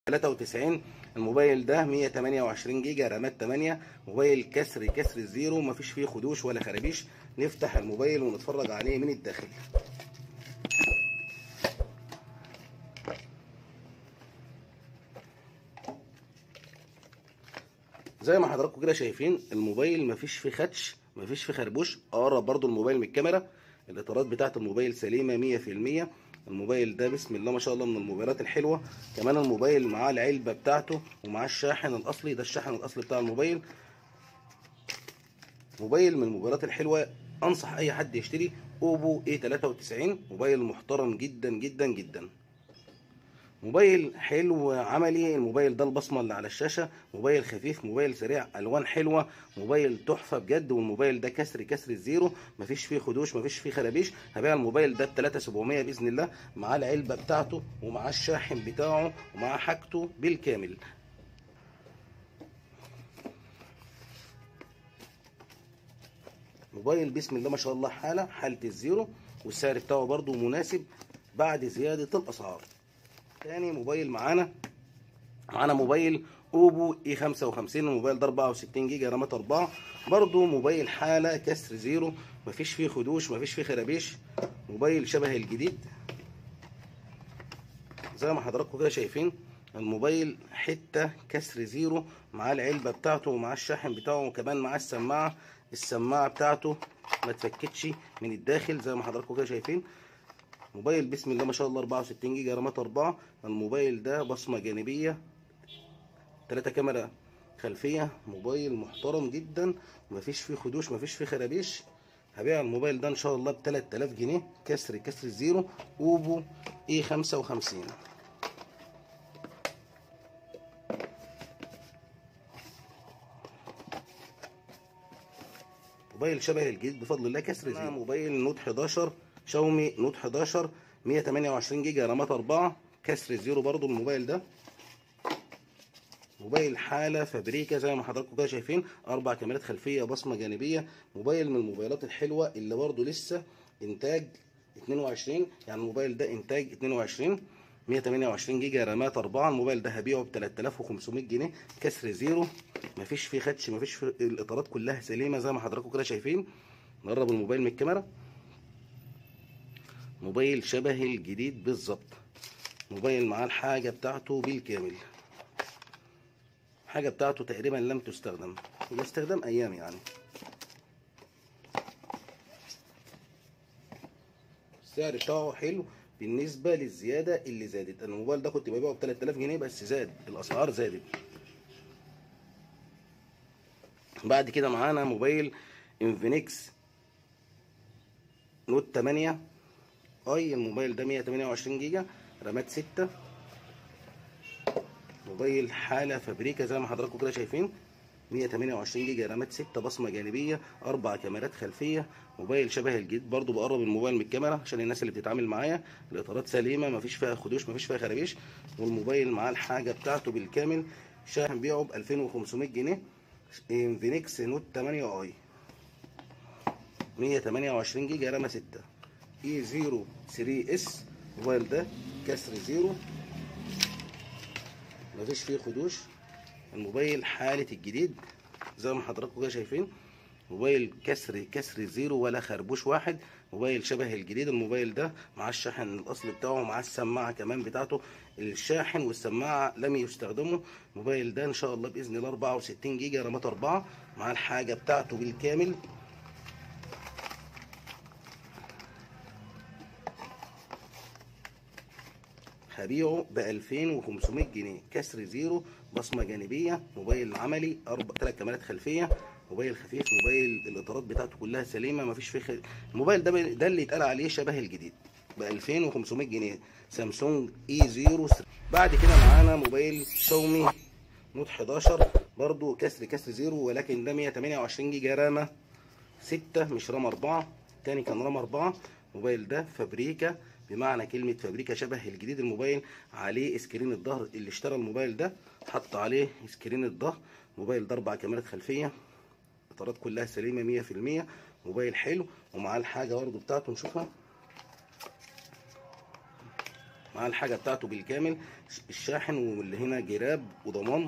93 الموبايل ده 128 جيجا رامات 8 موبايل كسر كسر الزيرو مفيش فيه خدوش ولا خرابيش نفتح الموبايل ونتفرج عليه من الداخل زي ما حضراتكم كده شايفين الموبايل مفيش فيه خدش مفيش فيه خربوش اقرب برضو الموبايل من الكاميرا الاطارات بتاعه الموبايل سليمه 100% الموبايل ده بسم الله ما شاء الله من الموبايلات الحلوه كمان الموبايل معاه العلبه بتاعته ومعاه الشاحن الاصلي ده الشاحن الاصلي بتاع الموبايل موبايل من الموبايلات الحلوه انصح اي حد يشتري اوبو اي 93 موبايل محترم جدا جدا جدا موبايل حلو عملي الموبايل ده البصمه اللي على الشاشه موبايل خفيف موبايل سريع الوان حلوه موبايل تحفه بجد والموبايل ده كسر كسر الزيرو مفيش فيه خدوش مفيش فيه خرابيش هبيع الموبايل ده ب 3700 باذن الله معاه العلبه بتاعته ومعاه الشاحن بتاعه ومعاه حاجته بالكامل موبايل بسم الله ما شاء الله حاله حاله الزيرو والسعر بتاعه برده مناسب بعد زياده الاسعار تاني موبايل معانا معانا موبايل اوبو اي 55 الموبايل ده 64 جيجا رامات 4 برضو موبايل حاله كسر زيرو مفيش فيه خدوش مفيش فيه خرابيش موبايل شبه الجديد زي ما حضراتكم كده شايفين الموبايل حته كسر زيرو معاه العلبه بتاعته ومعاه الشاحن بتاعه وكمان معاه السماعه السماعه بتاعته ما اتفكتش من الداخل زي ما حضراتكم كده شايفين موبايل بسم الله ما شاء الله 64 جيجا رامات 4 الموبايل ده بصمه جانبيه 3 كاميرا خلفيه موبايل محترم جدا مفيش فيه خدوش مفيش فيه خرابيش هبيع الموبايل ده ان شاء الله ب 3000 جنيه كسر كسر الزيرو اوبو اي 55 موبايل شبه الجديد بفضل الله كسر زيرو موبايل نوت 11 شاومي نوت 11 128 جيجا رامات 4 كسر الزيرو برضو الموبايل ده موبايل حاله فابريكا زي ما حضراتكم كده شايفين اربع كاميرات خلفيه بصمه جانبيه موبايل من الموبايلات الحلوه اللي برضو لسه انتاج 22 يعني الموبايل ده انتاج 22 128 جيجا رامات 4 الموبايل ده هبيعه ب 3500 جنيه كسر زيرو مفيش فيه خدش مفيش فيه الاطارات كلها سليمه زي ما حضراتكم كده شايفين نقرب الموبايل من الكاميرا موبايل شبه الجديد بالظبط موبايل معاه الحاجه بتاعته بالكامل حاجه بتاعته تقريبا لم تستخدم هي استخدام ايام يعني السعر بتاعه حلو بالنسبه للزياده اللي زادت انا الموبايل ده كنت ببيعه ب 3000 جنيه بس زاد الاسعار زادت بعد كده معانا موبايل انفينكس نوت 8 اي الموبايل ده 128 جيجا رامات 6 موبايل حاله فابريكا زي ما حضراتكم كده شايفين 128 جيجا رامات 6 بصمه جانبيه اربع كاميرات خلفيه موبايل شبه الجديد برضو بقرب الموبايل من الكاميرا عشان الناس اللي بتتعامل معايا الاطارات سليمه مفيش فيها خدوش مفيش فيها خرابيش والموبايل معاه الحاجه بتاعته بالكامل شاحن بيعه ب 2500 جنيه انفينكس نوت 8 اي 128 جيجا رامه 6 اي 0 3 اس الموبايل ده كسر زيرو مفيش فيه خدوش الموبايل حالة الجديد زي ما حضراتكم كده شايفين موبايل كسر كسر زيرو ولا خربوش واحد موبايل شبه الجديد الموبايل ده مع الشاحن الاصلي بتاعه مع السماعه كمان بتاعته الشاحن والسماعه لم يستخدموا الموبايل ده ان شاء الله باذن الله 64 جيجا رامات 4 مع الحاجه بتاعته بالكامل هبيعه ب 2500 جنيه كسر زيرو بصمه جانبيه موبايل عملي اربع ثلاث كاميرات خلفيه موبايل خفيف موبايل الاطارات بتاعته كلها سليمه مفيش فيه خل... الموبايل ده ده اللي يتقال عليه شبه الجديد ب 2500 جنيه سامسونج اي 0 بعد كده معانا موبايل شاومي نوت 11 برضو كسر كسر زيرو ولكن ده 128 جيجا رامه 6 مش رام 4 تاني كان رام 4 الموبايل ده فابريكا بمعنى كلمة فابريكا شبه الجديد الموبايل عليه سكرين الظهر اللي اشترى الموبايل ده حط عليه سكرين الظهر موبايل ده اربع كاميرات خلفية الاطارات كلها سليمة مية في المية موبايل حلو ومعاه الحاجة برضه بتاعته نشوفها مع الحاجه بتاعته بالكامل الشاحن واللي هنا جراب وضمان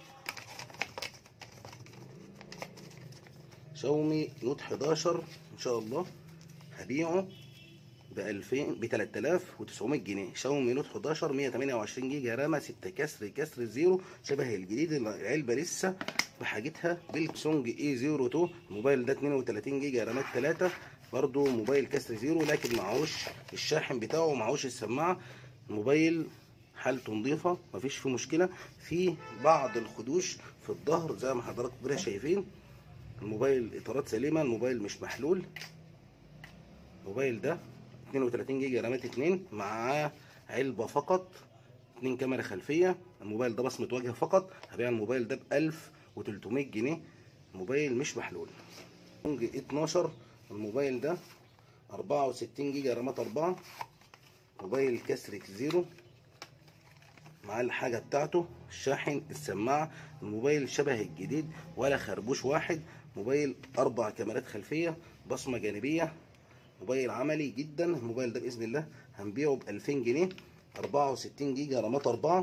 شاومي نوت 11 ان شاء الله هبيعه ب 2000 ب 3900 جنيه شاومي نوت 11 128 جيجا رامه 6 كسر كسر زيرو شبه الجديد العلبه لسه بحاجتها بالسونج اي 02 الموبايل ده 32 جيجا رامات 3 برضو موبايل كسر زيرو لكن معهوش الشاحن بتاعه ومعهوش السماعه الموبايل حالته نظيفه مفيش فيه مشكله في بعض الخدوش في الظهر زي ما حضراتكم كده شايفين الموبايل اطارات سليمه الموبايل مش محلول الموبايل ده 32 جيجا رامات 2 معاه علبه فقط 2 كاميرا خلفيه الموبايل ده بصمه وجه فقط هبيع الموبايل ده ب 1300 جنيه موبايل مش محلول سونج 12 الموبايل ده 64 جيجا رامات 4 موبايل كسر زيرو مع الحاجة بتاعته الشاحن السماعة الموبايل شبه الجديد ولا خربوش واحد موبايل أربع كاميرات خلفية بصمة جانبية موبايل عملي جدا الموبايل ده بإذن الله هنبيعه ب 2000 جنيه 64 جيجا رامات 4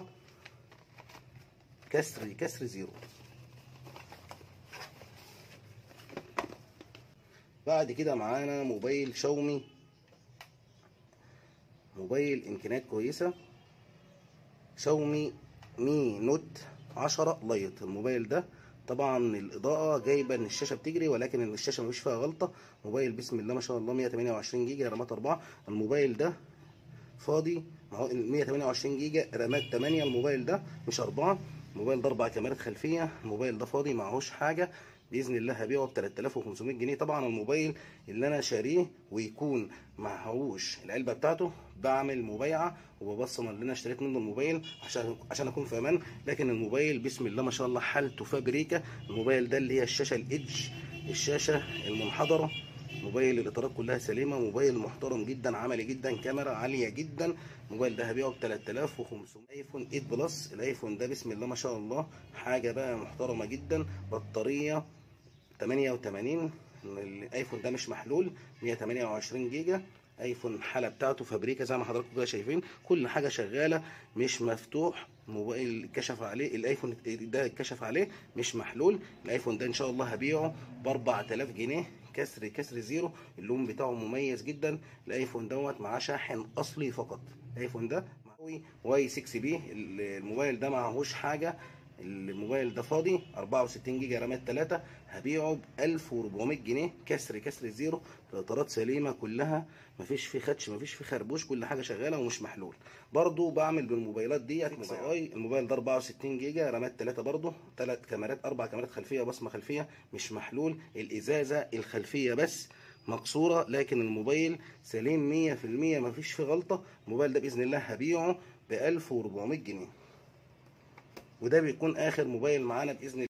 كسر كسر زيرو بعد كده معانا موبايل شاومي موبايل امكانيات كويسه شاومي مي نوت 10 لايت الموبايل ده طبعا الاضاءه جايبه ان الشاشه بتجري ولكن الشاشه مفيش فيها غلطه موبايل بسم الله ما شاء الله 128 جيجا رامات 4 الموبايل ده فاضي ما هو 128 جيجا رامات 8 الموبايل ده مش 4 الموبايل ده اربع كاميرات خلفيه الموبايل ده فاضي معهوش حاجه باذن الله هبيعه ب 3500 جنيه طبعا الموبايل اللي انا شاريه ويكون معهوش العلبه بتاعته بعمل مبايعه وببصم اللي انا اشتريت منه الموبايل عشان عشان اكون في امان لكن الموبايل بسم الله ما شاء الله حالته فابريكا الموبايل ده اللي هي الشاشه الايدج الشاشه المنحدره موبايل الاطارات كلها سليمه موبايل محترم جدا عملي جدا كاميرا عاليه جدا الموبايل ده هبيعه ب 3500 ايفون 8 بلس الايفون ده بسم الله ما شاء الله حاجه بقى محترمه جدا بطاريه 88 الايفون ده مش محلول 128 جيجا ايفون الحاله بتاعته فابريكا زي ما حضراتكم كده شايفين كل حاجه شغاله مش مفتوح موبايل كشف عليه الايفون ده اتكشف عليه مش محلول الايفون ده ان شاء الله هبيعه ب 4000 جنيه كسر كسر زيرو اللون بتاعه مميز جدا الايفون دوت معاه شاحن اصلي فقط الايفون ده واي 6 بي الموبايل ده معهوش حاجه الموبايل ده فاضي 64 جيجا رامات 3 هبيعه ب 1400 جنيه كسر كسر زيرو الاطارات سليمه كلها مفيش فيه خدش مفيش فيه خربوش كل حاجه شغاله ومش محلول برضو بعمل بالموبايلات ديت اي الموبايل ده 64 جيجا رامات 3 برضو ثلاث كاميرات اربع كاميرات خلفيه بصمه خلفيه مش محلول الازازه الخلفيه بس مكسوره لكن الموبايل سليم 100% مفيش فيه غلطه الموبايل ده باذن الله هبيعه ب 1400 جنيه وده بيكون اخر موبايل معانا باذن الله